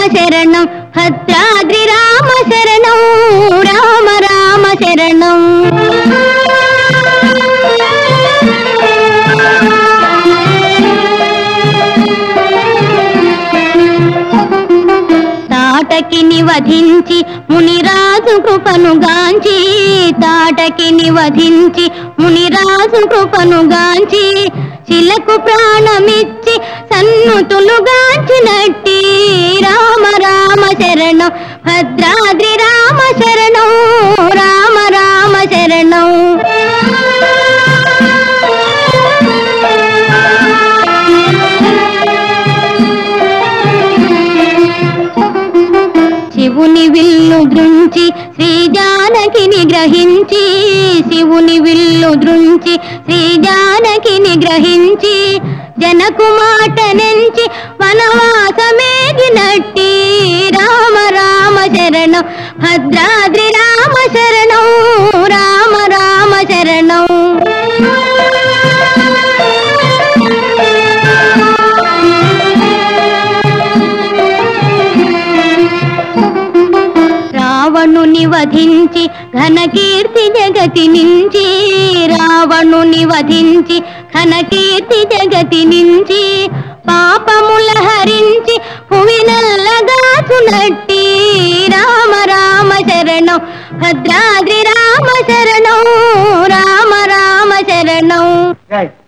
శరణం భద్రాద్రి రామ శరణం రామ రామ శరణం తాటకి నివధించి మునిరాజు కృపను గాంచి తాటకి నివధించి మునిరాజు కృపను గాంచి శిలకు ప్రాణమిచ్చి సన్నుతులు గాంచినట్టి రామ రామ శరణం భద్రాద్రి రామ శరణం రామ రామ శరణం శివుని విల్లు దృంచి శ్రీ జానకిని గ్రహించి శివుని విల్లు దృంచి శ్రీ జానకిని గ్రహించి జనకు మాట నెంచి వనవాసమేగినట్టి రామ రామ శరణం భద్రాద్రి రామ శరణం రామ రామ శరణం రావణుని వధించి ఘనకీర్తి జగతి నుంచి రావణుని వధించి ఘనకీర్తి జగతి నుంచి పాపముల హరించి భువినల్లగాచునట్టి రామ రామ శరణం భద్రాద్రి రామ శరణం రామ రామ శరణం రేయ్,